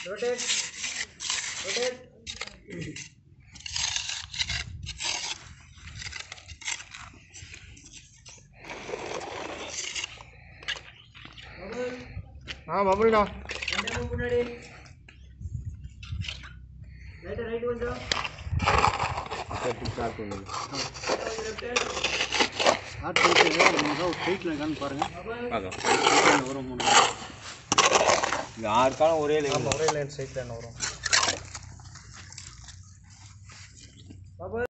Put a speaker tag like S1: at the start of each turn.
S1: rotate rotate bubble
S2: ஆ பபுள்டா
S1: ரெண்டே move முன்னாடி right right கொஞ்சம்
S2: ஸ்டார்ட் பண்ணுங்க
S1: left hand
S3: ஸ்டார்ட் பண்ணிட்டு ஒரு மூணு ரூபா ஸ்ட்ரைட்டில் இருக்கான்னு பாருங்கள்
S1: bubble
S2: பார்க்கலாம்
S3: ஒரு மூணு
S2: இந்த ஆறு காலம் ஒரே லைன்
S3: ஒரே லைன் ஸ்ட்ரைட்டில் என்ன வரும்